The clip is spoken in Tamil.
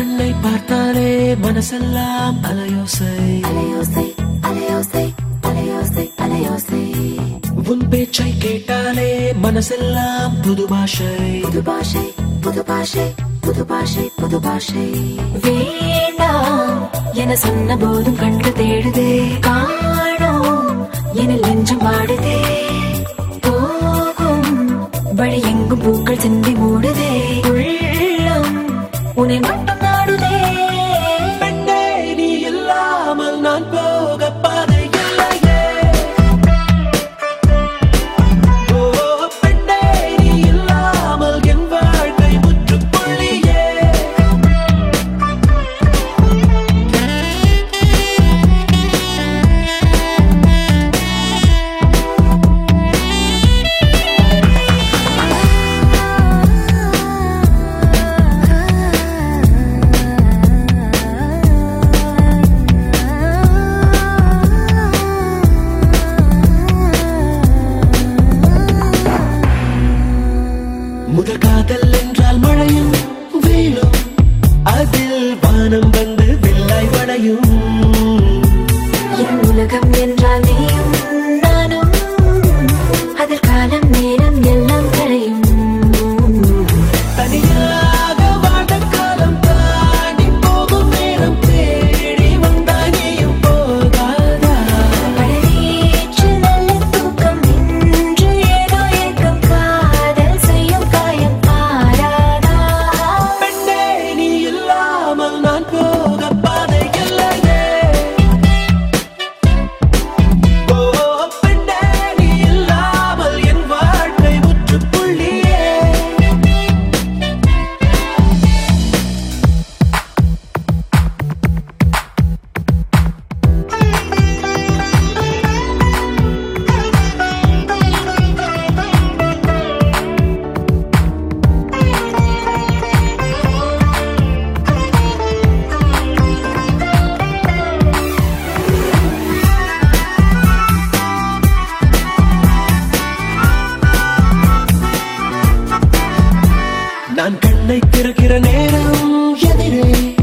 கண்ணை பார்த்தாலே மனசெல்லாம் அலையோசை அலையோசை அலையோசை அலையோசை அலையோசை உன் பேச்சை கேட்டாலே மனசெல்லாம் புது பாஷை புது பாஷை புது பாஷை புது பாஷை புது பாஷை வேண்டாம் என சொன்ன போதும் கண்டு தேடுதே காணோம் என நெஞ்சம் வாடுதே போகும் வழி எங்கும் பூக்கள் சிந்தி மூடுதே உள்ளம் உன்னை மட்டும் நாடுதே பெண்ணே நீ இல்லாமல் நான் போக பாதை இல்லையே ஓ பெண்ணே நீ இல்லாமல் என் வாழ்க்கை முற்றுப்புள்ளியே முதல் காதல் என்றால் மழையும் வெயிலும் அதில் வானம் வந்து வில்லாய் வளையும் என் உலகம் என்றால் நீயும் நானும் அதில் காலம் நேரம் எல்லாம் கரையும் தனியாக வாழ்ந்த காலம் தாண்டி போகும் நேரம் தேடி வந்தாய் நீயும் போகாதா பழவேற்று நல்ல தூக்கம் இன்று ஏதோ ஏக்கம் காதல் செய்யும் காயம் ஆறாதா பெண்ணே நீ இல்லாமல் நான் போக பாதை இல்லையே ஓ பெண்ணே நீ இல்லாமல் என் வாழ்க்கை முற்றுப்புள்ளியே நான் கண்ணை திறக்கிற நேரம் எதிரே